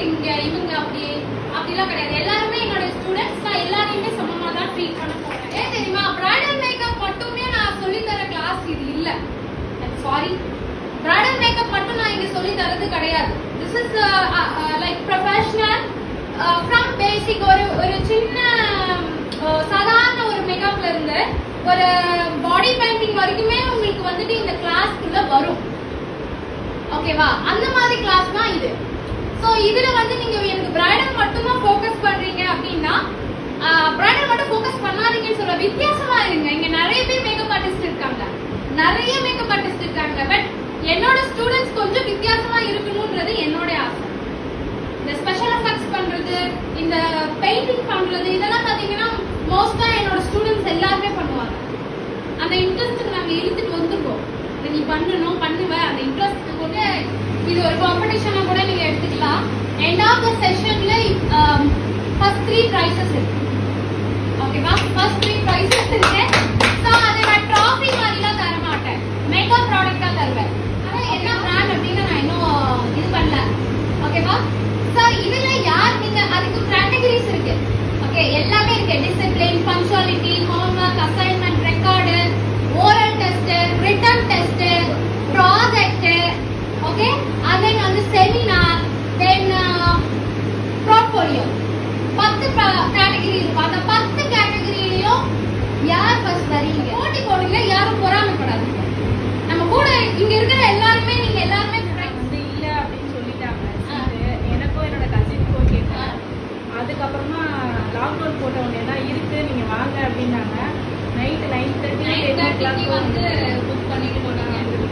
இங்க இவங்க அப்படி அப்படிலாம் கிடையாது எல்லாருமே என்னோட ஸ்டூடெண்ட்ஸ் நான் எல்லாரையுமே சமமா தான் ட்ரீட் பண்ண போறேன் ஏன் தெரியுமா பிரைடல் மேக்கப் மட்டுமே நான் சொல்லி தர கிளாஸ் இது இல்ல சாரி பிரைடல் மேக்கப் மட்டும் நான் இங்க சொல்லி தரது கிடையாது this is like professional from basic ஒரு ஒரு சின்ன uh, சாதாரண ஒரு மேக்கப்ல இருந்து ஒரு பாடி பெயிண்டிங் வரைக்குமே உங்களுக்கு வந்துட்டு இந்த கிளாஸ்க்குள்ள வரும் ஓகேவா அந்த மாதிரி கிளாஸ் தான் இது சோ இதுல வந்து நீங்க எனக்கு பிரைடல் மட்டும் தான் ஃபோக்கஸ் பண்றீங்க அப்படின்னா பிரைடல் மட்டும் ஃபோக்கஸ் பண்ணாதீங்கன்னு சொல்ல வித்தியாசமா இருங்க இங்க நிறைய பேர் மேக்கப் ஆர்டிஸ்ட் இருக்காங்க நிறைய மேக்கப் ஆர்டிஸ்ட் இருக்காங்க பட் என்னோட ஸ்டூடெண்ட்ஸ் கொஞ்சம் வித்தியாசமா இருக்கணும்ன்றது என்னோட ஆசை இந்த ஸ்பெஷல் எஃபெக்ட்ஸ் பண்றது இந்த பெயிண்டிங் பண்றது இதெல்லாம் பாத்தீங்கன்னா மோஸ்டா என்னோட ஸ்டூடெண்ட்ஸ் எல்லாருமே பண்ணுவாங்க அந்த இன்ட்ரெஸ்ட் நாங்க இழுத்துட்டு வந்துருக்கோம் இதை நீ பண்ணணும் பண்ணுவ அந்த இன்ட்ரெஸ்ட் கூட இது ஒரு காம்படிஷனா கூட நீங்க எடுத்துக்கலாம் எண்ட் ஆஃப் த செஷன்ல ஃபர்ஸ்ட் த்ரீ ப்ரைசஸ் இருக்கு ஓகேவா ஃபர்ஸ்ட் த்ரீ ப்ரைசஸ் இருக்கு ஸோ அதை நான் ட்ராஃபி மாதிரிலாம் தர மாட்டேன் மேக்கப் ப்ராடக்டா தருவேன் ஆனா என்ன பிராண்ட் அப்படின்னு நான் இன்னும் இது பண்ணல ஓகேவா ஸோ இதுல யார் நீங்க அதுக்கு கேட்டகரிஸ் இருக்கு ஓகே எல்லாமே இருக்கு discipline punctuality homework assignment record oral test written test project okay and then வந்து செமினார் தென் போர்ட்ஃபோலியோ பத்து கேட்டகரி இருக்கும் அந்த பத்து கேட்டகரியிலையும் யார் ஃபர்ஸ்ட் வரீங்க போட்டி போடுங்க யாரும் பொறாமைப்படாதீங்க நம்ம கூட இங்க இருக்கிற எல்லாருமே நீங்க எல்லாருமே friends. வந்து இல்ல அப்படின்னு சொல்லிட்டாங்க சரி, எனக்கும் என்னோட கசினுக்கும் கேட்டேன் அதுக்கப்புறமா லாக்டவுன் போட்ட உடனே தான் இருக்கு நீங்க வாங்க அப்படின்னாங்க நைட் நைன் தேர்ட்டி நைன் தேர்ட்டிக்கு வந்து புக் பண்ணிட்டு போனாங்க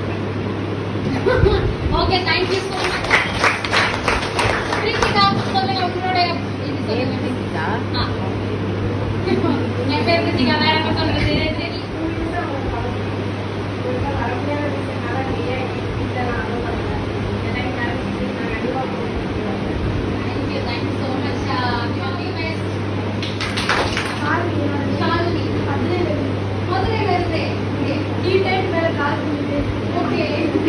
okay thank you so much Krithika சொல்லுங்க உங்களோட இது சொல்லுங்க ஆ. என் பேர் கிருத்திகா வேற என்ன சொல்றது தெரியும் thank you thank you so much Shalini மதுரையில இருந்து ஓகே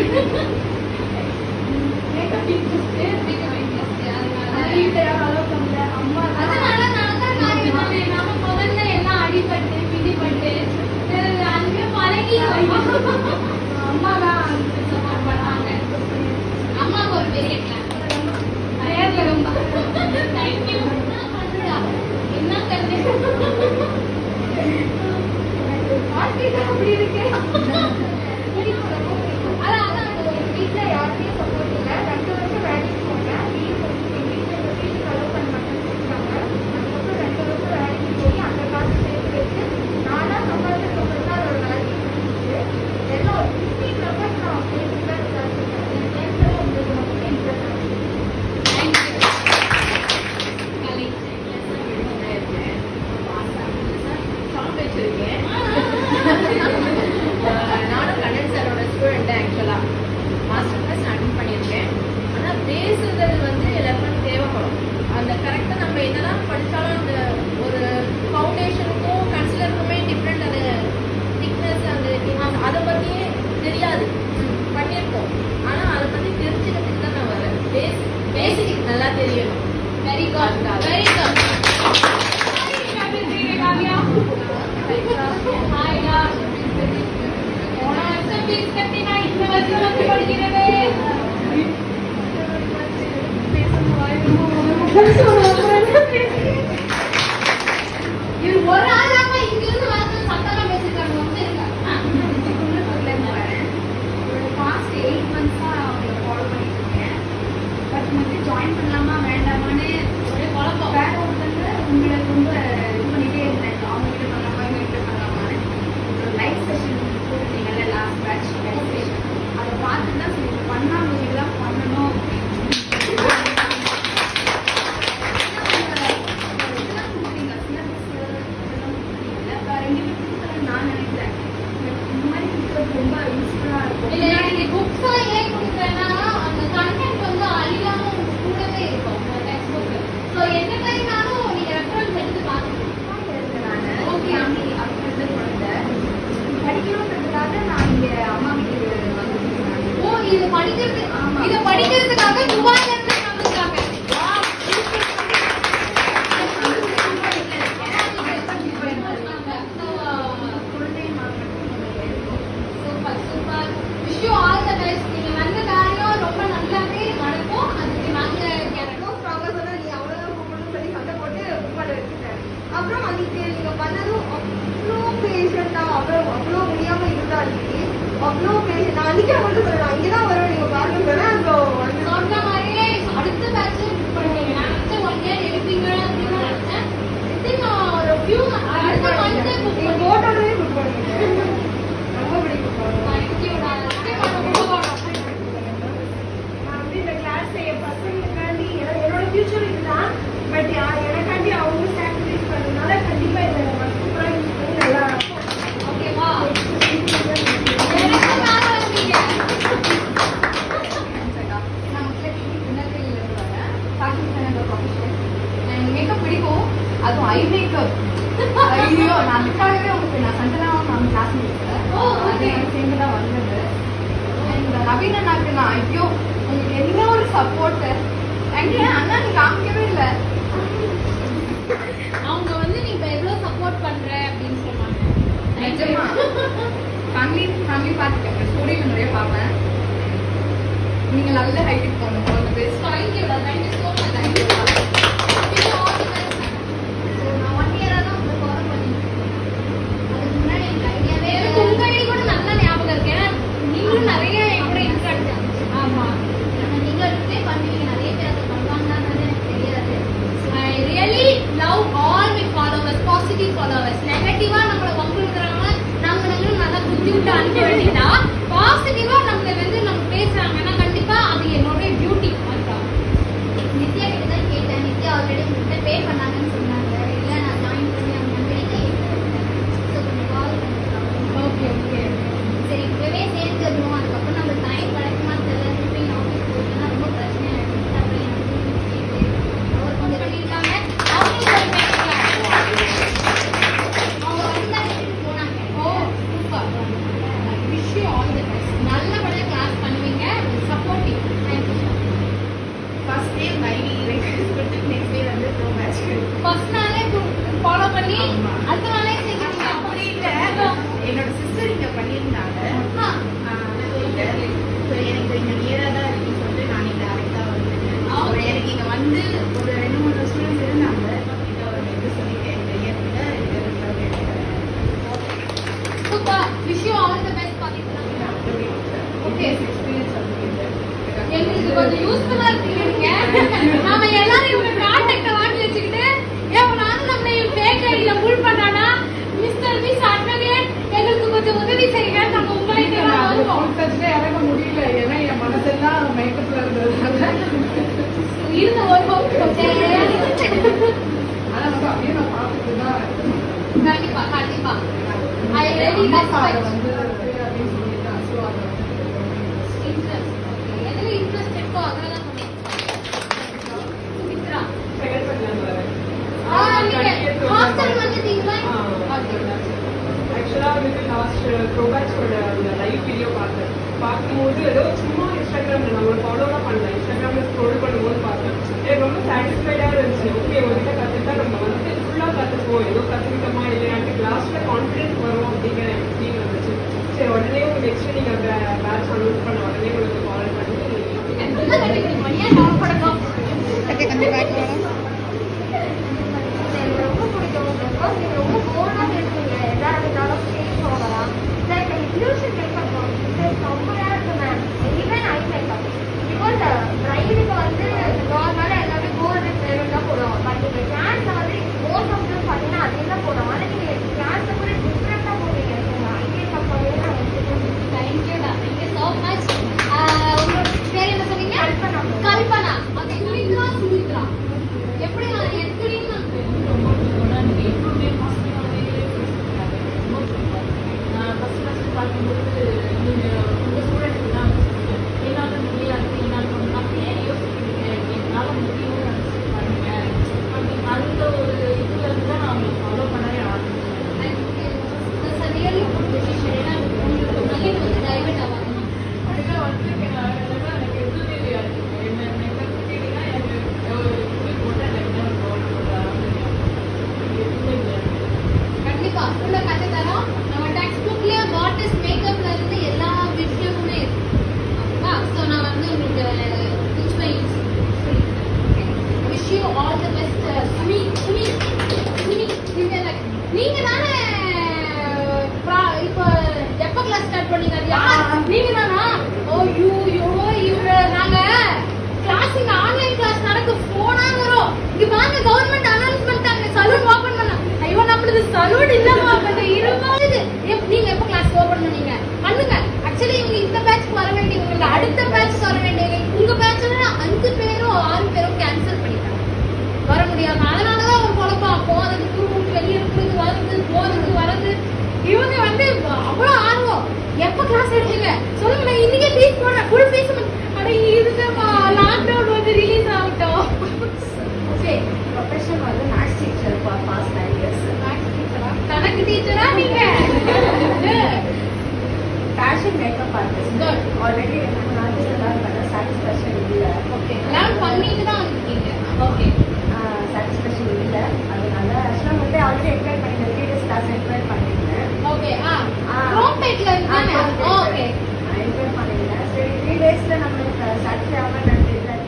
அதனால நான் தான் நான் இது பண்ணேன். நாம முதல்ல எல்லாம் அடிபட்டு, பிடிபட்டு, அஹ் அதுவே பழகி அம்மா தான் support பண்ணாங்க. அம்மாவுக்கு ஒரு பெரிய clap. நேர்ல ரொம்ப. Thank you. என்ன கண்டு வாழ்க்கை தான் அப்படி இருக்கு அதான் அதான் அந்த ஒரு வீட்ல யாருமே சப்போர்ட் இல்ல ரெண்டு வருஷம் வேலைக்கு போனேன் லீவ் எங்க வீட்டுல ரொட்டேஷன் அலோவ் பண்ண மாட்டேன்னு சொல்லிட்டாங்க அதுக்கப்புறம் ரெண்டு வருஷம் வேலைக்கு போய் அந்த காசு சேர்த்து வச்சு நானா சம்பாதிச்சதுக்கு அப்புறம் தான் அதோட வேலைக்கு போச்சு எல்லாம் ஒரு ஃபிஃப்டீன் மெம்பர்ஸ் நான் சேர்த்து தான் விசாரிச்சிருக்கேன் என் சேர்த்துல உங்களுக்கு மட்டும் இன்ட்ரெஸ்ட் நானும் கண்ணன் சாரோட ஸ்டூடெண்ட் ஆக்சுவலா மாஸ்டர் கிளாஸ் அட்டன் பண்ணியிருக்கேன் ஆனா பேசுறது வந்து எல்லாருக்கும் தேவைப்படும் அந்த கரெக்டா நம்ம என்னதான் படிச்சாலும் அந்த ஒரு ஃபவுண்டேஷனுக்கும் கன்சிலருக்குமே டிஃப்ரெண்ட் அது திக்னஸ் அந்த thickness, அதை பத்தியே தெரியாது பண்ணியிருக்கோம் ஆனா அதை பத்தி தெரிஞ்சுக்கிறதுக்கு தான் நான் வரேன் பேசிக் பேசிக் நல்லா தெரியணும் வெரி குட் வெரி குட் போன வருஷம் ஃபீஸ் கட்டி நான் இந்த வருஷம் வந்து படிக்கிறேன் இது ஒரு ஆளாக இங்கிருந்து வந்து சத்தம் பேசிருக்காங்க வந்து பாஸ்ட் எயிட் மந்த்ஸா அவங்கள ஃபாலோ பண்ணிட்டு இருக்கேன் பட் வந்து ஜாயின் பண்ணலாமா வேண்டாமான்னு ஒரே குழப்பம் வேற ஒருத்தங்க உங்களை ரொம்ப இது பண்ணிட்டே இருந்தேன் அவங்க கிட்ட பண்ணலாமா இவங்க கிட்ட பண்ணலாமான்னு ஒரு லைவ் செஷன் போட்டுருந்தீங்கல்ல லாஸ்ட் பேட்ச் லைவ் செஷன் அதை பார்த்து தான் சரி பண்ணா இதெல்லாம் பண்ணணும் இதெல்லாம் கொடுத்தீங்க சிலபஸ் இதெல்லாம் கொடுத்தீங்கல்ல வேற எங்கேயுமே கொடுக்கலன்னு நான் நினைக்கிறேன் இந்த மாதிரி கொடுக்கறது ரொம்ப யூஸ்ஃபுல்லா இருக்கும் இல்ல நீங்க புக்ஸ் ஏன் கொடுக்குறேன்னா அந்த கண்டென்ட் வந்து அழியாம உங்க கூடவே இருக்கும் டெக்ஸ்ட் புக் ஸோ எந்த டைம்னாலும் நீங்க ரெஃபரன்ஸ் எடுத்து பார்க்கணும் Okay. படிக்கணுன்றதுக்காக நான் இங்க அம்மா வீட்டுக்கு வந்திருக்கேன் ஓ இது படிக்கிறது ஆமா. இத படிக்கிறது அப்புறம் அன்னைக்கு நீங்க பண்ணதும் அவ்வளோ பேஷண்டா அவ்வளோ அவ்வளோ முடியாம இருந்தாலுமே அவ்வளோ பேஷண்ட் நான் அன்னைக்கு மட்டும் சொல்றேன் அங்கே தான் வருவேன் நீங்க பாருங்க சொன்னேன் ஸோ வந்து சொன்ன மாதிரியே அடுத்த பேட்ச் பண்ணுவீங்க நான் நினைச்சேன் ஒன் இயர் எடுப்பீங்க அப்படின்னு நினைச்சேன் Within ஒரு few months, அடுத்த month book நீங்க பண்ணி- போட்டோடவே புக் பண்ணுவீங்க ரொம்ப பிடிக்கும் Thank you டா. நிச்சயமா ரொம்ப வரும். நான் வந்து இந்த கிளாஸ் என் பசங்களுக்காண்டி என- என்னோட ஃபியூச்சர் இதுதான் பட் எனக்காண்டி அவங்க சாக்ரிஃபைஸ் பண்ணதுனால கண்டிப்பா இதை நான் சூப்பரா யூஸ் பண்ணி நல்லா ஓகேவா? எனக்கும் மேல வருவீங்க. நான் முதல்ல டிவி திருநெல்வேலியில இருந்து வரேன் ஃபேஷன் டிசைனர் ப்ரொஃபஷன் எனக்கு மேக்கப் பிடிக்கும் அதுவும் ஐ மேக்கப் ஐயோ நான் அதுக்காகவே உங்களுக்கு நான் சண்டனாவும் நான் கிளாஸ் முடிச்சேன் ஓ, okay. அது எனக்கு சேர்ந்து தான் வந்தது இந்த நவீன அண்ணாக்கு நான் ஐயோ உங்களுக்கு என்ன ஒரு சப்போர்ட் எங்க அண்ணா நீ காமிக்கவே இல்லை அவங்க வந்து நீ இப்ப எவ்வளவு சப்போர்ட் பண்ற அப்படின்னு சொன்னாங்க நிஜமா ஃபேமிலி ஃபேமிலி பார்த்துக்கேன் ஸ்டோரியில் நிறைய பார்ப்பேன் நீங்க நல்ல ஹைட்டுக்கு போகணும் ஆல் தி பெஸ்ட் தேங்க்யூ டா thank you so much thank you so நான் ஒன் இயராக தான் உங்களுக்கு ஃபாலோ பண்ணிட்டு இருக்கேன் அதுக்கு முன்னாடி எனக்கு ஐடியாவே எனக்கு உங்க ஐடி கூட நல்ல ஞாபகம் இருக்கு ஏன்னா நீங்களும் நிறைய என் கூட இன்ட்ராக்ட் ஆமா நீங்கள் ரிப்ளை பண்ணுவீங்க நிறைய பேர் அதை பண்ணுவாங்கன்றது எனக்கு தெரியாது I really love all my followers, positive followers. நெகட்டிவா நம்மள வம்புழுக்கிறாங்க நாங்க நாங்க நல்லா புத்தி விட்டு அனுப்ப வேண்டியதா பாசிட்டிவா நம்மள வந்து நம்ம பேசுறாங்கன்னா கண்டிப்பா அது என்னோட பியூட்டி அதுதான் நித்யா கிட்ட தான் கேட்டேன் நித்யா ஆல்ரெடி உங்ககிட்ட பே பண்ணாங்கன்னு சொன்னாங்க இல்லை நான் ஜாயின் பண்ணி அவங்க கம்பெனி கையில் ஸோ கொஞ்சம் கால் பண்ணிருக்காங்க ஓகே ஓகே சரி இப்பவே சேர்த்துடணும் அதுக்கப்புறம் நம்ம டைம் கிடைக்குமா தெரியல திருப்பி ஆஃபீஸ் போச்சுன்னா ரொம்ப பிரச்சனையாயிடும் அப்புறம் எனக்கு கேட்டு அவர் கொஞ்சம் பண்ணிருக்காங்க அவங்களும் ஒரு பேசுறாங்க அவங்க வந்து தான் எடுத்துட்டு போனாங்க oh super wish you all the best நல்லபடியா கிளாஸ் பண்ணுவீங்க சப்போர்ட்டிவ் தேங்க்யூ ஃபர்ஸ்ட் டே உங்க ஐடி ரெக்வெஸ்ட் கொடுத்து நெக்ஸ்ட் டே வந்து ப்ரோ மேட்ச் ஃபர்ஸ்ட் நாளே ஃபாலோ பண்ணி ஆமா. அடுத்த நாளே செஞ்சீங்க அப்படி இல்லை என்னோட சிஸ்டர் இங்க பண்ணியிருந்தாங்க ஆ ஸோ எனக்கு இங்க நியராக தான் இருக்குன்னு சொல்லிட்டு நானே டேரெக்டாக வந்துட்டேன் ஒரு எனக்கு இங்க வந்து ஒரு ரெண்டு மூணு ஸ்டூடெண்ட்ஸ் இருந்தாங்க கிட்ட ஒரு இது சொல்லிட்டேன் இந்த இயர்ல இந்த ரிசல்ட் எடுக்கிறேன் super wish you all the best பாத்தீங்களா ஓகே எக்ஸ்பீரியன்ஸ் வந்து எங்களுக்கு கொஞ்சம் யூஸ்ஃபுல்லா இருக்கீங்க நாம எல்லாரும் இவங்க கான்டாக்ட வாங்கி வச்சுக்கிட்டு ஏன் நானும் நம்ம ஃபேக் ஐடியில புல் பண்ணானா மிஸ்டர் மிஸ் அட்வகேட் எங்களுக்கு கொஞ்சம் உதவி செய்யுங்க நம்ம உங்கள்கிட்ட தான் வருவோம் இறங்க முடியல ஏன்னா என் மனசெல்லாம் மேக்கப்ல இருந்ததுனால இருந்த வருவோம் ஆனா வந்து அப்படியே நான் பார்த்துட்டு தான் கண்டிப்பா கண்டிப்பா ஐ ரெடி அம்மா சாரை ரெஸ்பெக்ட் வந்து அப்படின்னு சொல்லிட்டு ஸோ அதை வந்து இன்ட்ரெஸ்ட் எதுல இன்ட்ரெஸ்ட் இருக்கோ அதுல தான் சுமித்ரா ஆ நீங்க ஹாஸ்டல் வந்துட்டீங்களா ஓகே ஆக்சுவலா வந்து லாஸ்ட் ப்ரோபேட்சோட அந்த லைவ் வீடியோ பார்த்தேன் பார்க்கும்போது ஏதோ சும்மா இன்ஸ்டாகிராம்ல நம்ம ஃபாலோலாம் பண்ணல இன்ஸ்டாகிராம்ல ஸ்க்ரோல் பண்ணும்போது பார்த்தேன் எனக்கு ரொம்ப சாட்டிஸ்ஃபைடா இருந்துச்சு ஓகே ஒருகிட்ட கத்துட்டா நம்ம வந்து ஃபுல்லா கத்துப்போம் ஏதோ கத்துக்கிட்டோமா இல்லையாட்டு லாஸ்ட்ல கான்ஃபிடன்ஸ் வரும் அப்படிங்கிற எனக்கு ஃபீல் வந்துச்சு சரி உடனே உங்க நெக்ஸ்ட் நீங்க பேட்ச் அனௌன்ஸ் பண்ண உடனே உங்களுக்கு கால் பண்ணி நல்லா கட்டிக்கிறீங்க ஏன் கவலைப்படணும் எனக்கு ரொம்ப பிடிக்கும் பிகாஸ் நீங்க ரொம்ப போர்டாக இருக்கீங்க எதா இருந்தாலும் ஸ்டேஜ் போகலாம் லைக் இல்யூஷன் மேக்கப் ரொம்ப நேரம் இருக்கு ma'am even I makeup because பிரைடுக்கு வந்து நார்மலாக எல்லாமே கோல்டு மெரூன் தான் போடுவாங்க பட் நீங்கள் கிளாஸில் வந்து மோஸ்ட் ஆஃப் தம் பார்த்தீங்கன்னா அதே தான் போடுவாங்க ஆனால் நீங்கள் கிளாஸில் கூட டிஃப்ரெண்ட்டாக போடுவீங்க ஐ மேக்கப் வந்து நான் வச்சுருக்கேன் தேங்க்யூடா தேங்க்யூ ஸோ மச் உங்களோட பேர் என்ன சொன்னீங்க கல்பனா. கல்பனா ஓகே சுமித்ரா சுமித்ரா எப்படி நான் எப்படின்னு நான் எப்பவுமே பாசிட்டிவாகவே நான் ஃபஸ்ட் ஃபஸ்ட்டு பார்க்கும்போது நீங்கள் உங்கள் ஸ்டூடெண்ட்ஸ் தான் என்னால் முடியாது என்னால் பண்ண அப்படியே யோசிக்கிறீங்க என்னால் முடியும்னு நினச்சி பாருங்க அப்படி அந்த ஒரு இதுல இருந்து தான் நான் உங்களுக்கு ஃபாலோ பண்ணவே ஆரம்பிச்சேன் That's a really good decision. ஏன்னா உங்களுக்கு மைண்ட் வந்து டைவர்ட் ஆகாது அதுக்காக வந்து எனக்கு எதுவுமே தெரியாது என்ன என்ன கற்றுக்கிட்டீங்கன்னா எனக்கு ஒரு இது போட்டால் எனக்கு என்ன எதுவுமே இல்லை கண்டிப்பா ஃபுல்லா கத்து தரோம் நம்ம டெக்ஸ்ட் புக்லயே வாட் இஸ் மேக்கப்ல இருந்து எல்லா விஷயமுமே இருக்கு ஓகேவா ஸோ நான் வந்து உங்களுக்கு teach my wish you all the best sweet இவங்க வந்து அவ்வளவு ஆர்வம் எப்ப கிளாஸ் எடுத்தீங்க சொல்லுங்க நான் இன்னைக்கே ஃபீஸ் போடுறேன் ஃபுல் ஃபீஸ் அட இதுதான்மா லாக்டவுன் வந்து ரிலீஸ் ஆகட்டும் ஓகே ப்ரொஃபஷன் வந்து maths teacher for past nine years கணக்கு டீச்சரா நீங்க fashion makeup artist Good. Already ரெண்டு மூணு ஆர்டிஸ்ட் எல்லாம் பண்ண சாட்டிஸ்ஃபேக்ஷன் இல்லை ஓகே லேர்ன் பண்ணிட்டு தான் வந்திருக்கீங்க ஓகே சாட்டிஸ்ஃபேக்ஷன் இல்லை அதனால ஆக்சுவலாக வந்து ஆல்ரெடி என்கொயர் பண்ணியிருந்தேன் த்ரீ டேஸ் கிளாஸ் என்கொயர் பண்ணியிருந்தேன் ஓகே ஆ ஆ. க்ரோம்பேட்ல இருந்தானே ஓகே என்கொயர் பண்ணியிருந்தேன் சரி த்ரீ டேஸில் நம்மளுக்கு சாட்டிஸ்ஃபை ஆகாமல் நடந்துட்டு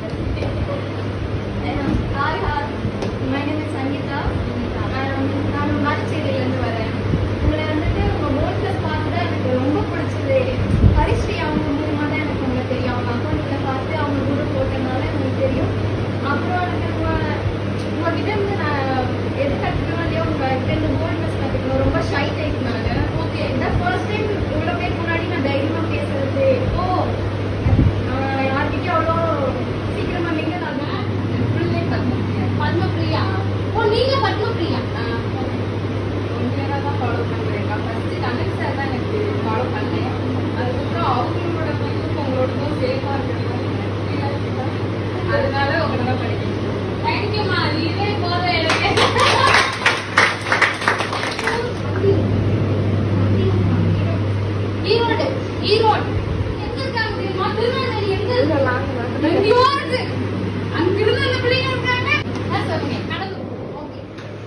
hi hi my name is Sangeetha நான் நான் மாச்சேரியிலேருந்து வரேன் உங்களை வந்துட்டு உங்கள் போர்டில் பார்த்து தான் எனக்கு ரொம்ப பிடிச்சது ஹரிஸ்ரீ அவங்க மூலியமா தான் எனக்கு உங்களை தெரியும் அவங்க அக்கௌண்ட்டில் பார்த்து அவங்க கூட போட்டனால எனக்கு தெரியும் அப்புறம் எனக்கு உங்க உங்ககிட்ட இருந்து நான் எது கற்றுக்கணும் இல்லையோ உங்ககிட்ட இருந்து போல்ட்னஸ் கற்றுக்கணும் ரொம்ப ஷை டைப் நான் ஓகே இதான் ஃபர்ஸ்ட் டைம் இவ்வளோ பேர் முன்னாடி நான் தைரியமாக பேசுறது ஓ நான் யார்கிட்டயும் அவ்வளோ சீக்கிரமாக மிங்கல் ஆகும் பத்மபிரியா ஓ நீங்க பத்மபிரியா கொஞ்ச நேரம் தான் ஃபாலோ பண்றேன் ஃபர்ஸ்ட் கண்ணன் சார் தான் எனக்கு ஃபாலோ பண்ணேன் அதுக்கப்புறம் அவங்களோட பையனுக்கும் உங்களோடதும் சேஃபா இருக்கணும் அதனால உங்களை தான் படிக்கிறேன் தேங்க்யூமா இதே போதும் எனக்கு ஈரோடு ஈரோடு எங்க இருக்காங்க தெரியுமா திருநெல்வேலி எங்க இருக்கு எங்கேயோ இருக்கு அங்கிருந்து அந்த பிள்ளைங்க இருக்காங்க ஆ, சொல்லுங்க கடலூர் ஓகே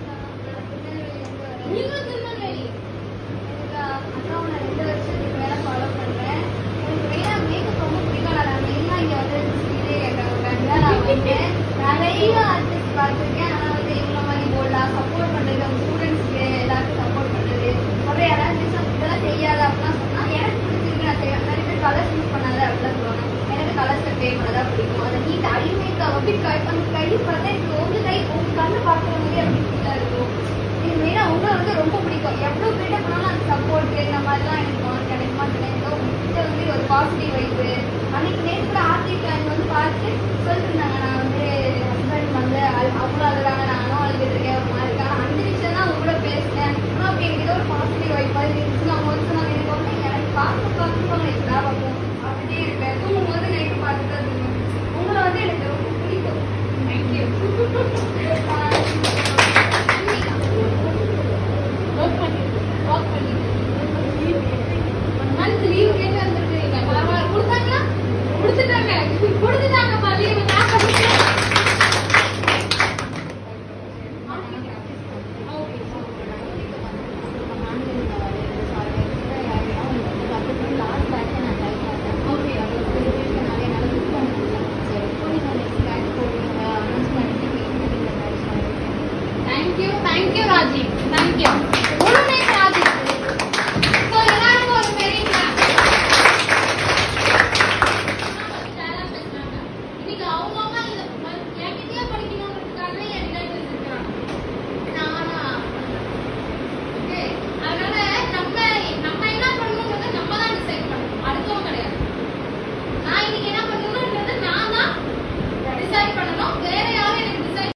நீங்க திருநெல்வேலி அக்காவை நான் ரெண்டு வருஷத்துக்கு மேலே ஃபாலோ பண்ணுறேன் எனக்கு மெயினாக மேக்கப் ரொம்ப பிடிக்கும் நான் மெயினாக இங்கே வந்து இதே கேட்குறாங்க நான் வந்து நிறைய ஆர்டிஸ்ட் பார்த்துருக்கேன் ஆனால் வந்து இவ்வளோ மாதிரி போடலாம் சப்போர்ட் பண்ணுறது அவங்க ஸ்டூடெண்ட்ஸ்க்கு எல்லாருக்கும் சப்போர்ட் பண்ணுறது அப்புறம் யாராவது டிசப் இதெல்லாம் செய்யாத அப்படிலாம் சொன்னால் எனக்கு பிடிச்சிருக்கு நான் செய்வேன் நிறைய பேர் கலர்ஸ் யூஸ் பண்ணாத அப்படிலாம் சொல்லுவாங்க எனக்கு கலர்ஸை பே பண்ணதான் பிடிக்கும் அதை நீட் ஐ மேக்கப் அப்படி கை அந்த கை பார்த்தா எனக்கு உங்க கை உங்க கண்ணு பார்க்குற மாதிரி அப்படி ஃபீலாக இருக்கும் இது மெயினாக உங்களை வந்து ரொம்ப பிடிக்கும் எவ்வளோ பேர்ட்ட போனாலும் அந்த சப்போர்ட் இந்த மாதிரிலாம் எனக்கு வா- கிடைக்குமா கிடைக்கும் உங்ககிட்ட வந்து ஒரு பாசிட்டிவ் வைப்பு அன்னைக்கு நேற்று கூட ஆர்த்தி பிளான் வந்து பார்த்து சொல்லிருந்தாங்க நான் வந்து ஹஸ்பண்ட் வந்து அழு- அவ்வளோ அழுறாங்க நானும் அழுதுட்டு இருக்கேன் ஒரு மாதிரி இருக்கேன் அந்த விஷயம் தான் உங்களோட பேசினேன் ஆனால் அப்படி எனக்கு ஏதோ ஒரு பாசிட்டிவ் வைப்பாக இருந்துச்சு அவங்க வந்து சொன்னாங்க எனக்கு வந்து எனக்கு பார்த்து பார்த்து போங்க எனக்கு ஞாபகம் அப்படியே இருப்பேன் தூங்கும் போது நைட்டு பார்த்து தான் தூங்குவேன் உங்களை வந்து எனக்கு ரொம்ப பிடிக்கும் தேங்க்யூ ஒர்க் பண்ணி ஒர்க் பண்ணி மந்த் லீவ் கேட்டு வந்திருக்கீங்க பரவாயில்ல கொடுத்தாங்களா கொடுத்துட்டாங்க கொடுத்துட்டாங்கப்பா லீவ் நான் பண்ணிட்டேன் தேங்க்யூ தேங்க்யூ ராஜி தேங்க்யூ